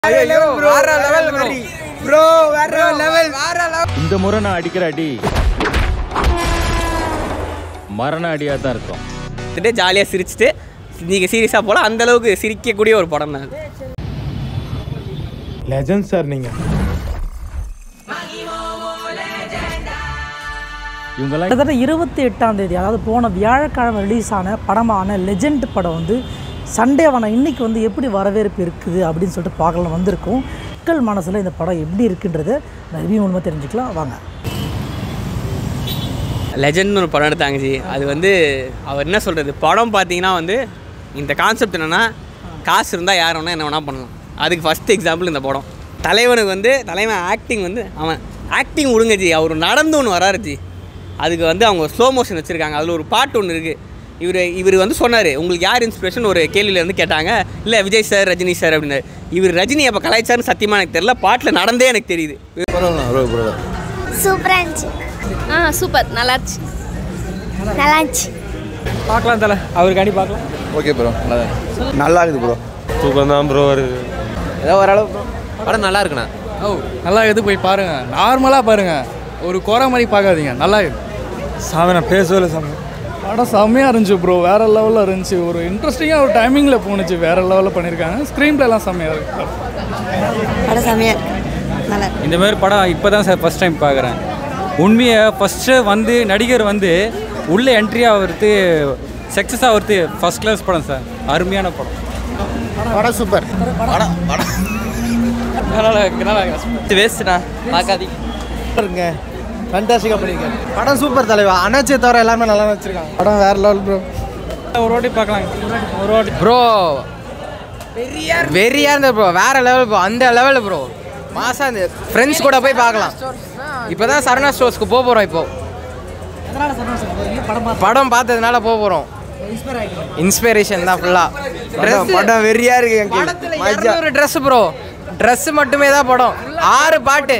bro வேற level வேற level இந்த முறை நான் அடிக்கிற அடி மரண அடியாக தான் இருக்கும் பார்த்துட்டு ஜாலியாக சிரிச்சுட்டு நீங்கள் சீரியஸாக போல அந்த அளவுக்கு சிரிக்கக்கூடிய ஒரு படம் தான் அது லெஜண்ட் சார் நீங்கள் இவங்கெல்லாம் கிட்டத்தட்ட இருபத்தி எட்டாம் தேதி அதாவது போன வியாழக்கிழமை ரிலீஸ் ஆன படமான லெஜெண்ட் படம் வந்து சண்டேவான இன்னைக்கு வந்து எப்படி வரவேற்பு இருக்குது அப்படின்னு சொல்லிட்டு பார்க்கலாம் வந்திருக்கோம் மக்கள் மனசில் இந்த படம் எப்படி இருக்குன்றதை ரிவ்யூ மூலமாக தெரிஞ்சுக்கலாம் வாங்க லெஜெண்ட்னு ஒரு படம் எடுத்தாங்க ஜி அது வந்து அவர் என்ன சொல்கிறது படம் பார்த்தீங்கன்னா வந்து இந்த கான்செப்ட் என்னென்னா காசு இருந்தால் யார் வேணால் என்ன வேணால் பண்ணலாம் அதுக்கு ஃபஸ்ட் எக்ஸாம்பிள் இந்த படம் தலைவனுக்கு வந்து தலைவன் ஆக்டிங் வந்து அவன் ஆக்டிங் விடுங்க ஜி அவர் நடந்து ஒன்று வராரு ஜி அதுக்கு வந்து அவங்க ஸ்லோ மோஷன் வச்சுருக்காங்க அதில் ஒரு பாட்டு ஒன்று இருக்குது இவர் இவர் வந்து சொன்னார் உங்களுக்கு யார் இன்ஸ்பிரேஷன் ஒரு கேள்வியில் வந்து கேட்டாங்க இல்லை விஜய் சார் ரஜினி சார் அப்படின்னு இவர் ரஜினி அப்போ கலாய்ச்சார்னு சத்தியமாக எனக்கு தெரியல பாட்டில் நடந்தே எனக்கு தெரியுது சூப்பராக இருந்துச்சு ஆ சூப்பர் நல்லா இருந்துச்சு நல்லா இருந்துச்சு பார்க்கலாம் தல அவருக்காண்டி பார்க்கலாம் ஓகே ப்ரோ நல்லா நல்லா இருக்குது ப்ரோ தூக்கம் தான் ப்ரோ வருது ஏதோ ஓரளவு ப்ரோ படம் நல்லா இருக்குண்ணா ஓ நல்லா இது போய் பாருங்க நார்மலாக பாருங்க ஒரு குறை மாதிரி பார்க்காதீங்க நல்லா இருக்கு சாமி நான் பேசவே இல்லை சாமி படம் செம்மையாக இருந்துச்சு ப்ரோ வேற லெவலில் இருந்துச்சு ஒரு இன்ட்ரெஸ்டிங்காக ஒரு டைமிங்கில் போணுச்சு வேற லெவலில் பண்ணியிருக்காங்க ஸ்க்ரீன் பிளேலாம் செம்மையாக இருக்கு படம் செம்மையாக இருக்கு நல்லா இருக்கு இந்த மாதிரி படம் இப்போ தான் சார் ஃபஸ்ட் டைம் பார்க்குறேன் உண்மையை ஃபஸ்ட்டு வந்து நடிகர் வந்து உள்ளே என்ட்ரி ஆகிறது சக்ஸஸ் ஆகிறது ஃபஸ்ட் கிளாஸ் படம் சார் அருமையான படம் படம் சூப்பர் படம் படம் நல்லா நல்லா வேஸ்ட்டுண்ணா பார்க்காதீங்க இருங்க ஃபண்டாஸ்டிக்காக பண்ணியிருக்காங்க படம் சூப்பர் தலைவா அண்ணாச்சியை தவிர எல்லாமே நல்லா வச்சிருக்காங்க படம் வேற லெவல் ப்ரோ ஒரு வாட்டி பார்க்கலாம் ஒரு வாட்டி ப்ரோ வெறியா இருந்த ப்ரோ வேற லெவல் ப்ரோ அந்த லெவல் ப்ரோ மாசா இந்த ஃப்ரெண்ட்ஸ் கூட போய் பார்க்கலாம் இப்போ தான் சரணா ஸ்டோர்ஸ்க்கு போக போகிறோம் இப்போ எதனால் சொன்னால் படம் பார்த்து படம் பார்த்ததுனால போக போகிறோம் இன்ஸ்பிரேஷன் தான் ஃபுல்லாக படம் வெறியா இருக்கு ஒரு ட்ரெஸ் ப்ரோ ட்ரெஸ் மட்டுமே தான் படம் ஆறு பாட்டு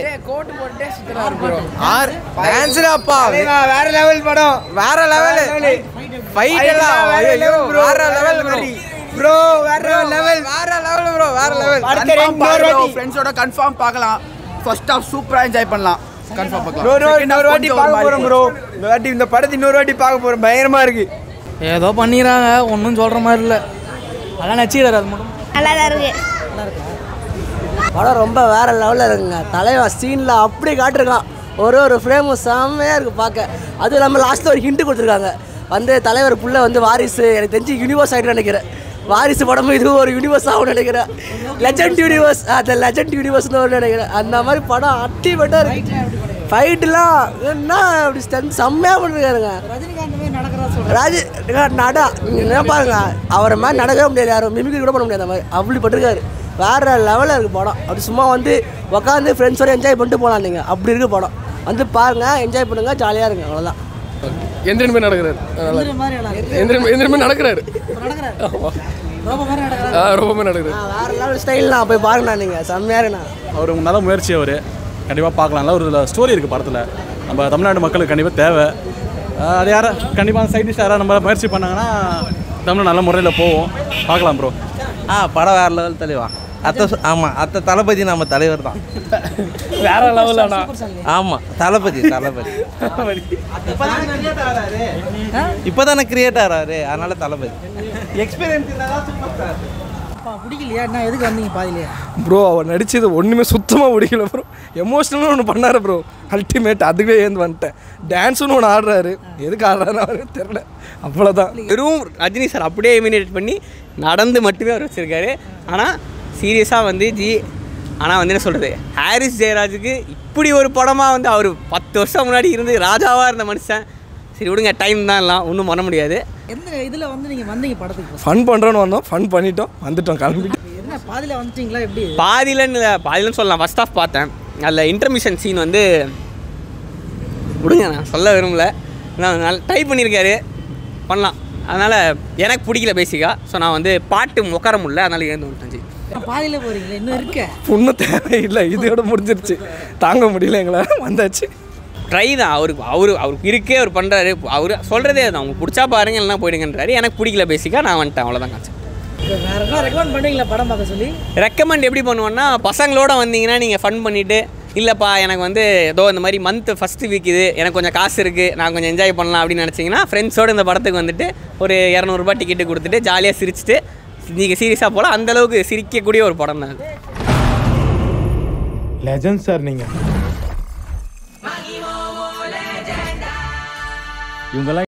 ஆறு டான்ஸ்ல அப்பா வேற லெவல் படம் வேற லெவல் ஃபைட் எல்லாம் ஐயோ வேற லெவல் ப்ரோ ப்ரோ வேற லெவல் வேற லெவல் ப்ரோ வேற லெவல் ஃப்ரெண்ட்ஸோட கன்ஃபார்ம் பார்க்கலாம் ஃபர்ஸ்ட் ஆஃப் சூப்பராக என்ஜாய் பண்ணலாம் கன்ஃபார்ம் பார்க்கலாம் இன்னொரு வாட்டி இன்னொரு வாட்டி பார்க்க போறோம் ப்ரோ இந்த வாட்டி இந்த படத்தை இன்னொரு வாட்டி பார்க்க போறோம் பயங்கரமா இருக்கு ஏதோ பண்ணிடுறாங்க ஒன்றும் சொல்கிற மாதிரி இல்லை அதான் நச்சிக்கிறார் அது மட்டும் நல்லா தான் இருக்கு படம் ரொம்ப வேற லெவலில் இருக்குங்க தலைவன் சீனில் அப்படி காட்டிருக்கான் ஒரு ஒரு ஃப்ரேமும் செம்மையாக இருக்குது பார்க்க அதுவும் இல்லாமல் லாஸ்ட்டில் ஒரு ஹிண்ட் கொடுத்துருக்காங்க வந்து தலைவர் புள்ள வந்து வாரிசு எனக்கு தெரிஞ்சு யூனிவர்ஸ் ஆகிட்டு நினைக்கிறேன் வாரிசு படமும் இதுவும் ஒரு யூனிவர்ஸ் ஆகும்னு நினைக்கிறேன் லெஜண்ட் யூனிவர்ஸ் அந்த லெஜண்ட் யூனிவர்ஸ்னு ஒரு நினைக்கிறேன் அந்த மாதிரி படம் அட்டிபட்டாக இருக்கு ஃபைட்டுலாம் என்ன அப்படி ஸ்டன் செம்மையாக பண்ணிருக்காருங்க ராஜி நடா நீங்கள் என்ன பாருங்க அவரை மாதிரி நடக்கவே முடியாது யாரும் மிமிக்ரி கூட பண்ண முடியாது அந்த மாதிரி அப்படி பட்டிருக்காரு வேற லெவலில் இருக்குது படம் அப்படி சும்மா வந்து உட்காந்து ஃப்ரெண்ட்ஸோட என்ஜாய் பண்ணிட்டு போகலாம் நீங்கள் அப்படி இருக்கு படம் வந்து பாருங்க என்ஜாய் பண்ணுங்க ஜாலியாக இருங்க அவ்வளோதான் எந்திரன் போய் நடக்கிறாரு எந்திரன் எந்திரன் போய் நடக்கிறாரு ரொம்ப நடக்குது வேற லெவல் ஸ்டைல்ண்ணா போய் பாருங்கண்ணா நீங்கள் செம்மையாக இருக்குண்ணா அவர் நல்ல முயற்சி அவர் கண்டிப்பாக பார்க்கலாம்ல ஒரு ஸ்டோரி இருக்குது படத்தில் நம்ம தமிழ்நாடு மக்களுக்கு கண்டிப்பாக தேவை ஆஹ் அது யாரை கண்டிப்பாக சைடிஸ்ட் யாராவது நம்ம முயற்சி பண்ணாங்கன்னா தமிழ் நல்ல முறையில் போவோம் பார்க்கலாம் ப்ரோ ஆ படம் வேற லெவல் தலைவா அத்தை சொ- ஆமா அத்தை தளபதி நம்ம தலைவர் தான் வேற லெவலாண்ணா ஆமாம் தளபதி தளபதி இப்போதானே கிரியேட் ஆகிறாரு அதனால தளபதி பிடிக்கலையா என்ன எதுக்கு வந்தீங்க பாதிலே ப்ரோ அவர் நடிச்சது ஒன்றுமே சுத்தமாக பிடிக்கல ப்ரோ எமோஷ்னல்னு ஒன்று பண்ணாரு ப்ரோ அல்டிமேட் அதுவே ஏந்து வந்துட்டேன் டான்ஸுன்னு ஒன்று ஆடுறாரு எதுக்கு ஆடுறாருன்னு அவருக்கு தெரில அவ்வளோதான் வெறும் ரஜினி சார் அப்படியே இமினேட் பண்ணி நடந்து மட்டுமே அவர் வச்சுருக்காரு ஆனால் சீரியஸாக வந்து ஜி ஆனால் வந்து என்ன சொல்கிறது ஹாரிஸ் ஜெயராஜுக்கு இப்படி ஒரு படமாக வந்து அவர் பத்து வருஷம் முன்னாடி இருந்து ராஜாவாக இருந்த மனுஷன் சரி விடுங்க டைம் தான் எல்லாம் ஒன்றும் பண்ண முடியாது எந்த இதில் வந்து நீங்கள் வந்தீங்க படத்துக்கு ஃபன் பண்ணுறோன்னு வந்தோம் ஃபன் பண்ணிட்டோம் வந்துட்டோம் கிளம்பிட்டு என்ன பாதியில் வந்துட்டீங்களா எப்படி பாதியிலன்னு இல்லை பாதியிலன்னு சொல்லலாம் ஃபஸ்ட் ஆஃப் பார்த்தேன் அதில் இன்டர்மிஷன் சீன் வந்து விடுங்க நான் சொல்ல விரும்பல நான் நல்லா ட்ரை பண்ணியிருக்காரு பண்ணலாம் அதனால் எனக்கு பிடிக்கல பேசிக்காக ஸோ நான் வந்து பாட்டு உட்கார முடியல அதனால் எழுந்து வந்துட்டேன் ஜி பாதியில் போகிறீங்களா இன்னும் இருக்க ஒன்றும் தேவையில்லை இதோட முடிஞ்சிருச்சு தாங்க முடியல எங்களால் வந்தாச்சு ட்ரை தான் அவருக்கு அவரு அவருக்கு இருக்கே அவர் பண்ணுறாரு அவர் சொல்கிறதே தான் உங்களுக்கு பிடிச்சா பாருங்க இல்லைனா போயிடுங்கன்றாரு எனக்கு பிடிக்கல பேசிக்காக நான் வந்துட்டேன் அவ்வளோதான் கான்செப்ட் வேற என்ன ரெக்கமெண்ட் பண்ணுவீங்களா படம் பார்க்க சொல்லி ரெக்கமெண்ட் எப்படி பண்ணுவோன்னா பசங்களோட வந்தீங்கன்னா நீங்கள் ஃபன் பண்ணிவிட்டு இல்லைப்பா எனக்கு வந்து ஏதோ இந்த மாதிரி மந்த் ஃபஸ்ட்டு வீக் இது எனக்கு கொஞ்சம் காசு இருக்குது நான் கொஞ்சம் என்ஜாய் பண்ணலாம் அப்படின்னு நினச்சிங்கன்னா ஃப்ரெண்ட்ஸோடு இந்த படத்துக்கு வந்துட்டு ஒரு இரநூறுபா டிக்கெட்டு கொடுத்துட்டு ஜாலியாக சிரிச்சிட்டு நீங்கள் சீரியஸாக போகலாம் அந்தளவுக்கு சிரிக்கக்கூடிய ஒரு படம் தான் அது லெஜண்ட் சார் நீங்கள் இவங்கெல்லாம்